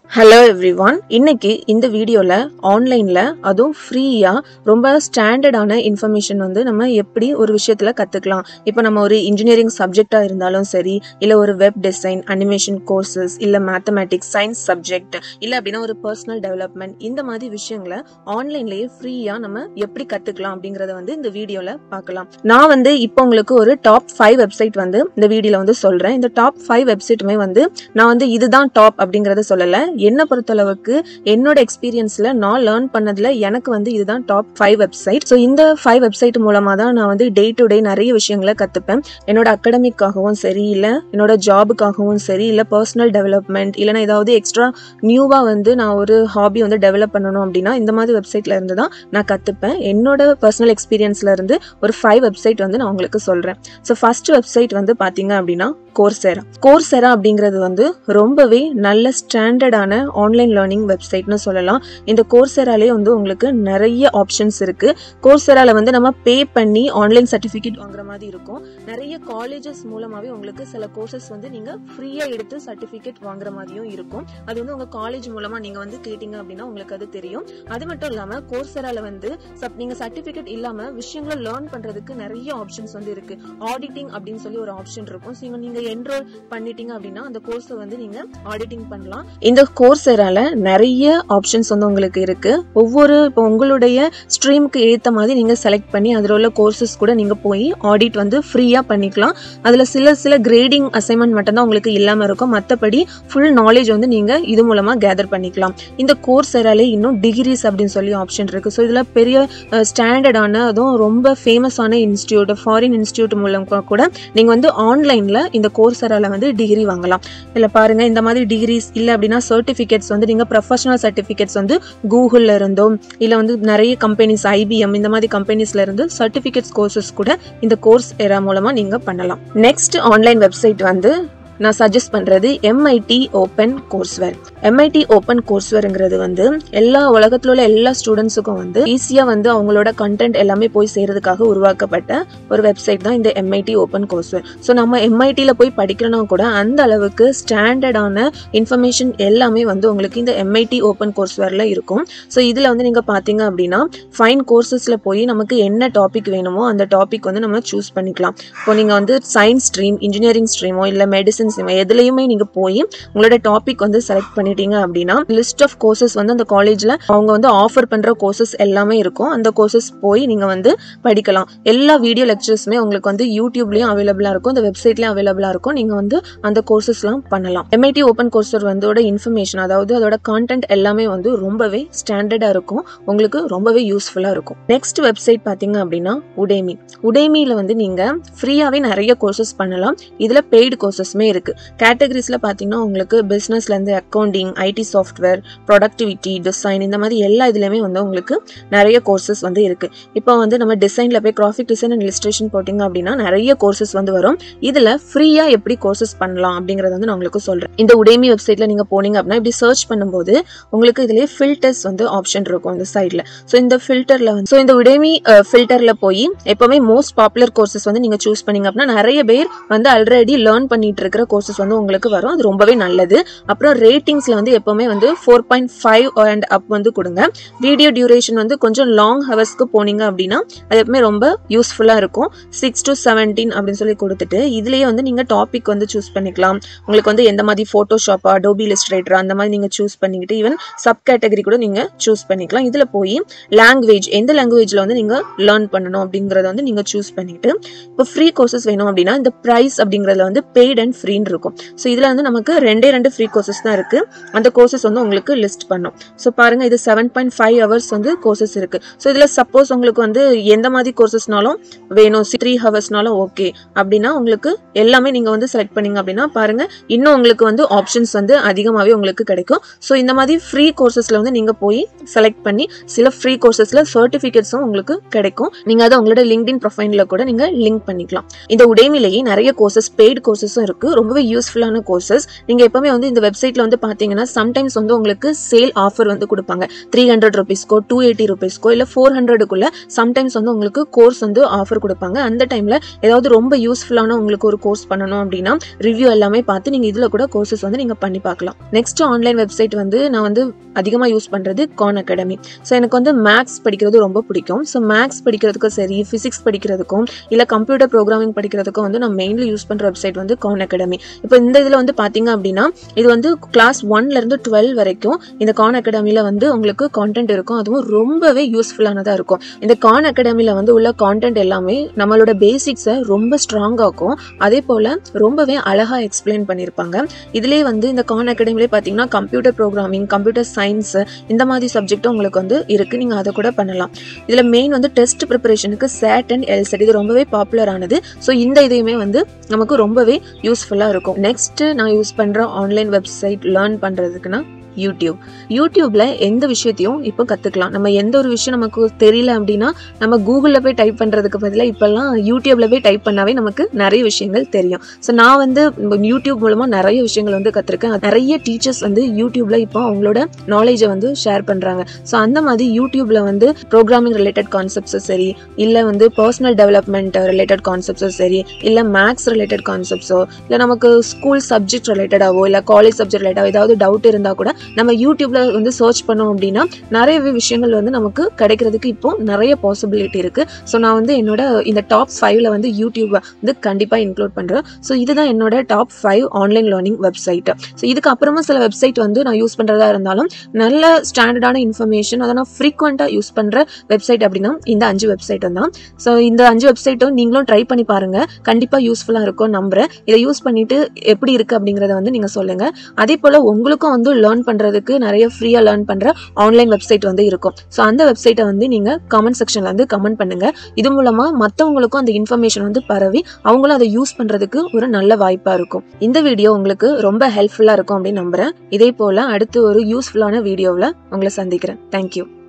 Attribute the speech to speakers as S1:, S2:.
S1: hello everyone இன்னைக்கு இந்த வீடியோவில் ஆன்லைனில் அதுவும் ஃப்ரீயாக ரொம்ப ஸ்டாண்டர்டான இன்ஃபர்மேஷன் வந்து நம்ம எப்படி ஒரு விஷயத்தில் கற்றுக்கலாம் இப்போ நம்ம ஒரு இன்ஜினியரிங் சப்ஜெக்டாக இருந்தாலும் சரி இல்லை ஒரு வெப் டிசைன் அனிமேஷன் கோர்சஸ் இல்லை மேத்தமேட்டிக்ஸ் சயின்ஸ் சப்ஜெக்ட் இல்லை அப்படின்னா ஒரு பர்சனல் டெவலப்மெண்ட் இந்த மாதிரி விஷயங்களை ஆன்லைன்லேயே ஃப்ரீயாக நம்ம எப்படி கற்றுக்கலாம் அப்படிங்கிறத வந்து இந்த வீடியோவில் பார்க்கலாம் நான் வந்து இப்போ உங்களுக்கு ஒரு டாப் ஃபைவ் வெப்சைட் வந்து இந்த வீடியோவில் வந்து சொல்கிறேன் இந்த டாப் ஃபைவ் வெப்சைட்டுமே வந்து நான் வந்து இதுதான் டாப் அப்படிங்கறத சொல்லல என்ன பொறுத்தளவுக்கு என்னோட எக்ஸ்பீரியன்ஸ்ல நான் லேர்ன் பண்ணதுல எனக்கு வந்து இதுதான் டாப் ஃபைவ் வெப்சைட் ஸோ இந்த ஃபைவ் வெப்சைட் மூலமா தான் நான் வந்து டே டு டே நிறைய விஷயங்களை கத்துப்பேன் என்னோட அகடமிக்காகவும் சரி இல்ல என்னோட ஜாபுக்காகவும் சரி இல்ல பர்சனல் டெவலப்மெண்ட் இல்லைன்னா ஏதாவது எக்ஸ்ட்ரா நியூவா வந்து நான் ஒரு ஹாபி வந்து டெவலப் பண்ணணும் அப்படின்னா இந்த மாதிரி வெப்சைட்ல இருந்து தான் நான் கத்துப்பேன் என்னோட பர்சனல் எக்ஸ்பீரியன்ஸ்ல இருந்து ஒரு ஃபைவ் வெப்சைட் வந்து நான் உங்களுக்கு சொல்றேன் ஸோ ஃபர்ஸ்ட் வெப்சைட் வந்து பாத்தீங்க அப்படின்னா கோர்செரா கோர்செரா அப்படிங்கிறது வந்து ரொம்பவே நல்ல ஸ்டாண்டர்டான ஆன்லைன் லேர்னிங் வெப்சைட்னு சொல்லலாம் இந்த கோர்செராலே வந்து உங்களுக்கு நிறைய ஆப்ஷன்ஸ் இருக்கு கோர்செரால வந்து நம்ம பே பண்ணி ஆன்லைன் சர்டிஃபிகேட் வாங்குற மாதிரி இருக்கும் நிறைய காலேஜஸ் மூலமாவே உங்களுக்கு சில கோர்சஸ் வந்து நீங்க ஃப்ரீயா எடுத்து சர்டிஃபிகேட் வாங்குற மாதிரியும் இருக்கும் அது வந்து உங்க காலேஜ் மூலமா நீங்க வந்து கேட்டீங்க அப்படின்னா உங்களுக்கு அது தெரியும் அது மட்டும் இல்லாம கோர்செரால வந்து சப் நீங்க சர்டிஃபிகேட் இல்லாம விஷயங்களை லேர்ன் பண்றதுக்கு நிறைய ஆப்ஷன்ஸ் வந்து இருக்கு ஆடிட்டிங் அப்படின்னு சொல்லி ஒரு ஆப்ஷன் இருக்கும் ஸோ நீங்க என்ரோல் பண்ணிட்டீங்க அப்படின்னா அந்த கோர்ஸை வந்து நீங்க ஆடிட்டிங் பண்ணலாம் இந்த கோர்ஸரால நிறைய ஆப்ஷன்ஸ் வந்து உங்களுக்கு இருக்கு ஒவ்வொரு இப்போ உங்களுடைய ஸ்ட்ரீமுக்கு ஏத்த மாதிரி நீங்க செலக்ட் பண்ணி அதில் உள்ள கோர்சஸ் கூட நீங்க போய் ஆடிட் வந்து ஃப்ரீயா பண்ணிக்கலாம் அதுல சில சில கிரேடிங் அசைன்மெண்ட் மட்டும் தான் உங்களுக்கு இல்லாம இருக்கும் மற்றபடி ஃபுல் நாலேஜ் வந்து நீங்க இது மூலமா கேதர் பண்ணிக்கலாம் இந்த கோர்ஸராலே இன்னும் டிகிரிஸ் அப்படின்னு சொல்லி ஆப்ஷன் இருக்கு ஸோ இதுல பெரிய ஸ்டாண்டர்டான அதுவும் ரொம்ப ஃபேமஸான இன்ஸ்டியூட் ஃபாரின் இன்ஸ்டியூட் மூலம் கூட நீங்க வந்து ஆன்லைன்ல இந்த கோர்சரால வந்து டிகிரி வாங்கலாம் இல்ல பாருங்க இந்த மாதிரி டிகிரிஸ் இல்ல அப்படின்னா சர்டிபிகேட்ஸ் வந்து நீங்க ப்ரொஃபஷனல் சர்டிபிகேட்ஸ் வந்து கூகுள்ல இருந்தோ இல்ல வந்து நிறைய கம்பெனிஸ் ஐபிஎம் இந்த மாதிரி கம்பெனிஸ்ல இருந்து சர்டிபிகேட்ஸ் கோர்சஸ் கூட இந்த கோர்ஸ் எரா மூலமா நீங்க பண்ணலாம் நெக்ஸ்ட் ஆன்லைன் வெப்சைட் வந்து நான் சஜஸ்ட் பண்ணுறது MIT open courseware MIT open கோர்ஸ்வேருங்கிறது வந்து எல்லா உலகத்தில் உள்ள எல்லா ஸ்டூடெண்ட்ஸுக்கும் வந்து ஈஸியாக வந்து அவங்களோட கண்டென்ட் எல்லாமே போய் சேர்றதுக்காக உருவாக்கப்பட்ட ஒரு வெப்சைட் தான் இந்த எம்ஐடி ஓப்பன் கோர்ஸ்வேர் ஸோ நம்ம எம்ஐடியில் போய் படிக்கிறனா கூட அந்த அளவுக்கு ஸ்டாண்டர்டான இன்ஃபர்மேஷன் எல்லாமே வந்து உங்களுக்கு இந்த எம்ஐடி ஓப்பன் கோர்ஸ்வேரில் இருக்கும் ஸோ இதில் வந்து நீங்கள் பார்த்தீங்க அப்படின்னா ஃபைன் கோர்சஸில் போய் நமக்கு என்ன டாபிக் வேணுமோ அந்த டாபிக் வந்து நம்ம சூஸ் பண்ணிக்கலாம் இப்போ நீங்கள் வந்து சயின்ஸ் ஸ்ட்ரீம் இன்ஜினியரிங் ஸ்ட்ரீமோ இல்லை மெடிசன் மெடிசன்ஸ் எதுலையுமே நீங்க போய் உங்களோட டாபிக் வந்து செலக்ட் பண்ணிட்டீங்க அப்படின்னா லிஸ்ட் ஆஃப் கோர்சஸ் வந்து அந்த காலேஜ்ல அவங்க வந்து ஆஃபர் பண்ற கோர்சஸ் எல்லாமே இருக்கும் அந்த கோர்சஸ் போய் நீங்க வந்து படிக்கலாம் எல்லா வீடியோ லெக்சர்ஸுமே உங்களுக்கு வந்து யூடியூப்லயும் அவைலபிளா இருக்கும் இந்த வெப்சைட்லயும் அவைலபிளா இருக்கும் நீங்க வந்து அந்த கோர்சஸ்லாம் பண்ணலாம் எம்ஐடி ஓப்பன் கோர்சர் வந்து இன்ஃபர்மேஷன் அதாவது அதோட கான்டென்ட் எல்லாமே வந்து ரொம்பவே ஸ்டாண்டர்டா இருக்கும் உங்களுக்கு ரொம்பவே யூஸ்ஃபுல்லா இருக்கும் நெக்ஸ்ட் வெப்சைட் பாத்தீங்க அப்படின்னா உடேமி உடேமியில வந்து நீங்க ஃப்ரீயாவே நிறைய கோர்சஸ் பண்ணலாம் இதுல பெய்டு கோர்சஸ்மே இருக்கு இருக்கு கேட்டகரிஸ்ல பாத்தீங்கன்னா உங்களுக்கு பிசினஸ்ல இருந்து accounting IT software productivity design இந்த மாதிரி எல்லா இதுலயுமே வந்து உங்களுக்கு நிறைய கோர்சஸ் வந்து இருக்கு இப்போ வந்து நம்ம டிசைன்ல போய் கிராஃபிக் டிசைன் அண்ட் இலிஸ்ட்ரேஷன் போட்டிங்க அப்படின்னா நிறைய கோர்சஸ் வந்து வரும் இதுல ஃப்ரீயா எப்படி கோர்சஸ் பண்ணலாம் அப்படிங்கறத வந்து நான் உங்களுக்கு சொல்றேன் இந்த உடேமி வெப்சைட்ல நீங்க போனீங்க அப்படின்னா இப்படி சர்ச் பண்ணும்போது உங்களுக்கு இதுலயே ஃபில்டர்ஸ் வந்து ஆப்ஷன் இருக்கும் இந்த சைட்ல ஸோ இந்த ஃபில்டர்ல வந்து ஸோ இந்த உடேமி ஃபில்டர்ல போய் எப்பவுமே மோஸ்ட் பாப்புலர் கோர்சஸ் வந்து நீங்க சூஸ் பண்ணீங்க அப்படின்னா நிறைய பேர் வந்து ஆல்ரெடி லேர்ன் பண்ணிட்டு இருக்கிற கோர்சஸ் வந்து உங்களுக்கு வரும் அது ரொம்பவே நல்லது அப்புறம் ரேட்டிங்ஸ்ல வந்து எப்பவுமே வந்து four point five and up வந்து கொடுங்க வீடியோ டியூரேஷன் வந்து கொஞ்சம் லாங் ஹவர்ஸ்க்கு போனீங்க அப்படின்னா அது எப்பவுமே ரொம்ப யூஸ்ஃபுல்லா இருக்கும் சிக்ஸ் டு செவன்டீன் அப்படின்னு சொல்லி கொடுத்துட்டு இதுலயே வந்து நீங்க டாபிக் வந்து சூஸ் பண்ணிக்கலாம் உங்களுக்கு வந்து எந்த மாதிரி போட்டோஷாப்பா டோபி லிஸ்ட்ரேட்டர் அந்த மாதிரி நீங்க சூஸ் பண்ணிக்கிட்டு ஈவன் சப் கேட்டகரி கூட நீங்க சூஸ் பண்ணிக்கலாம் இதுல போய் லாங்குவேஜ் எந்த லாங்குவேஜ்ல வந்து நீங்க லேர்ன் பண்ணணும் அப்படிங்கறத வந்து நீங்க சூஸ் பண்ணிட்டு இப்போ ஃப்ரீ கோர்சஸ் வேணும் அப்படின்னா இந்த ப்ரைஸ் அப்படிங்கறதுல வந்து பெய்ட் அண்ட் ஃப்ரீன்னு இருக்கும் ஸோ இதுல வந்து நமக்கு ரெண்டே ரெண்டு ஃப்ரீ கோர்சஸ் தான் இருக்கு அந்த கோர்சஸ் வந்து உங்களுக்கு லிஸ்ட் பண்ணும் ஸோ பாருங்க இது செவன் பாயிண்ட் ஃபைவ் ஹவர்ஸ் வந்து கோர்சஸ் இருக்கு ஸோ இதுல சப்போஸ் உங்களுக்கு வந்து எந்த மாதிரி கோர்சஸ்னாலும் வேணும் த்ரீ ஹவர்ஸ்னாலும் ஓகே அப்படின்னா உங்களுக்கு எல்லாமே நீங்க வந்து செலக்ட் பண்ணீங்க அப்படின்னா பாருங்க இன்னும் உங்களுக்கு வந்து ஆப்ஷன்ஸ் வந்து அதிகமாகவே உங்களுக்கு கிடைக்கும் ஸோ இந்த மாதிரி ஃப்ரீ கோர்சஸ்ல வந்து நீங்க போய் செலக்ட் பண்ணி சில ஃப்ரீ கோர்சஸ்ல சர்டிஃபிகேட்ஸும் உங்களுக்கு கிடைக்கும் நீங்க அதை உங்களோட லிங்க்டின் ப்ரொஃபைல்ல கூட நீங்க லிங்க் பண்ணிக்கலாம் இந்த உடைமையிலேயே நிறைய கோர்சஸ் பெய்டு கோர்சஸும் இருக்கு ரொம்பவே யூஸ்ஃபுல்லான கோர்சஸ் நீங்கள் எப்பவுமே வந்து இந்த வெப்சைட்டில் வந்து பார்த்தீங்கன்னா சம்டைம்ஸ் வந்து உங்களுக்கு சேல் ஆஃபர் வந்து கொடுப்பாங்க த்ரீ ஹண்ட்ரட் ருபீஸ்க்கோ டூ எயிட்டி ருபீஸ்க்கோ இல்லை ஃபோர் ஹண்ட்ரடுக்குள்ள சம்டைம்ஸ் வந்து உங்களுக்கு கோர்ஸ் வந்து ஆஃபர் கொடுப்பாங்க அந்த டைமில் ஏதாவது ரொம்ப யூஸ்ஃபுல்லான உங்களுக்கு ஒரு கோர்ஸ் பண்ணணும் அப்படின்னா ரிவ்யூ எல்லாமே பார்த்து நீங்கள் இதில் கூட கோர்சஸ் வந்து நீங்கள் பண்ணி பார்க்கலாம் நெக்ஸ்ட் ஆன்லைன் வெப்சைட் வந்து நான் வந்து அதிகமாக யூஸ் பண்ணுறது கான் அகாடமி ஸோ எனக்கு வந்து மேக்ஸ் படிக்கிறது ரொம்ப பிடிக்கும் ஸோ மேக்ஸ் படிக்கிறதுக்கும் சரி ஃபிசிக்ஸ் படிக்கிறதுக்கும் இல்லை கம்ப்யூட்டர் ப்ரோக்ராமிங் படிக்கிறதுக்கும் வந்து நான் மெயின்லி யூஸ் பண்ணுற வெப்சைட் வந்து கான் அகாடமி இப்போ இந்த இதில் வந்து பார்த்தீங்க அப்படின்னா இது வந்து கிளாஸ் ஒன்லேருந்து டுவெல் வரைக்கும் இந்த கான் அகாடமியில் வந்து உங்களுக்கு கான்டென்ட் இருக்கும் அதுவும் ரொம்பவே யூஸ்ஃபுல்லானதாக இருக்கும் இந்த கான் அகாடமியில் வந்து உள்ள கான்டென்ட் எல்லாமே நம்மளோட பேசிக்ஸை ரொம்ப ஸ்ட்ராங்காக்கும் அதே போல் ரொம்பவே அழகாக எக்ஸ்பிளைன் பண்ணியிருப்பாங்க இதுலேயே வந்து இந்த கான் அகாடமிலே பார்த்தீங்கன்னா கம்ப்யூட்டர் ப்ரோக்ராமிங் கம்ப்யூட்டர் சயின்ஸ் இந்த மாதிரி சப்ஜெக்ட்டும் உங்களுக்கு வந்து இருக்குது நீங்கள் அதை கூட பண்ணலாம் இதில் மெயின் வந்து டெஸ்ட் ப்ரிப்பரேஷனுக்கு சேட் அண்ட் எல்செட் இது ரொம்பவே பாப்புலர் ஆனது ஸோ இந்த இதையுமே வந்து நமக்கு ரொம்பவே யூஸ்ஃபுல்லாக இருக்கும் நெக்ஸ்ட் நான் யூஸ் பண்ணுற ஆன்லைன் வெப்சைட் லேர்ன் பண்ணுறதுக்குன்னா யூடியூப் யூடியூப்ல எந்த விஷயத்தையும் இப்போ கற்றுக்கலாம் நம்ம எந்த ஒரு விஷயம் நமக்கு தெரியல அப்படின்னா நம்ம கூகுளில் போய் டைப் பண்ணுறதுக்கு பதிலாக இப்போல்லாம் யூடியூப்ல போய் டைப் பண்ணாவே நமக்கு நிறைய விஷயங்கள் தெரியும் ஸோ நான் வந்து யூடியூப் மூலமாக நிறைய விஷயங்கள் வந்து கற்றுருக்கேன் நிறைய டீச்சர்ஸ் வந்து யூடியூப்ல இப்போ அவங்களோட நாலேஜை வந்து ஷேர் பண்ணுறாங்க ஸோ அந்த மாதிரி யூடியூப்ல வந்து ப்ரோக்ராமிங் ரிலேட்டட் கான்செப்ட்ஸும் சரி இல்லை வந்து பர்சனல் டெவலப்மெண்ட் ரிலேட்டட் கான்செப்ட்ஸும் சரி இல்லை மேக்ஸ் ரிலேட்டட் கான்செப்ட்ஸோ இல்லை நமக்கு ஸ்கூல் சப்ஜெக்ட் ரிலேட்டடாவோ இல்லை காலேஜ் சப்ஜெக்ட் ரிலேட்டாவோ ஏதாவது டவுட் இருந்தால் கூட நம்ம யூடியூப்ல வந்து சர்ச் பண்ணோம் அப்படின்னா நிறையவே விஷயங்கள் வந்து நமக்கு கிடைக்கிறதுக்கு இப்போ நிறைய பாசிபிலிட்டி இருக்கு ஸோ நான் வந்து என்னோட இந்த டாப் ஃபைவ்ல வந்து யூடியூப் வந்து கண்டிப்பாக இன்க்ளூட் பண்ணுறேன் ஸோ இதுதான் என்னோட top five online learning website so இதுக்கு அப்புறமா சில வெப்சைட் வந்து நான் யூஸ் பண்ணுறதா இருந்தாலும் நல்ல ஸ்டாண்டர்டான இன்ஃபர்மேஷன் அதை நான் ஃப்ரீக்வெண்ட்டாக யூஸ் பண்ணுற வெப்சைட் அப்படின்னா இந்த அஞ்சு வெப்சைட் தான் ஸோ இந்த அஞ்சு வெப்சைட்டும் நீங்களும் ட்ரை பண்ணி பாருங்க கண்டிப்பாக யூஸ்ஃபுல்லாக இருக்கும் நம்புறேன் இதை யூஸ் பண்ணிட்டு எப்படி இருக்கு அப்படிங்கிறத வந்து நீங்கள் சொல்லுங்க அதே போல் உங்களுக்கும் வந்து லேர்ன் பண்ணுறதுக்கு நிறைய ஃப்ரீயாக லேர்ன் பண்ணுற ஆன்லைன் வெப்சைட் வந்து இருக்கும் ஸோ அந்த வெப்சைட்டை வந்து நீங்கள் கமெண்ட் செக்ஷனில் வந்து கமெண்ட் பண்ணுங்க இது மூலமாக மற்றவங்களுக்கும் அந்த இன்ஃபர்மேஷன் வந்து பரவி அவங்களும் அதை யூஸ் பண்ணுறதுக்கு ஒரு நல்ல வாய்ப்பாக இருக்கும் இந்த வீடியோ உங்களுக்கு ரொம்ப ஹெல்ப்ஃபுல்லாக இருக்கும் அப்படின்னு நம்புறேன் இதே போல் அடுத்து ஒரு யூஸ்ஃபுல்லான வீடியோவில் உங்களை சந்திக்கிறேன் தேங்க்யூ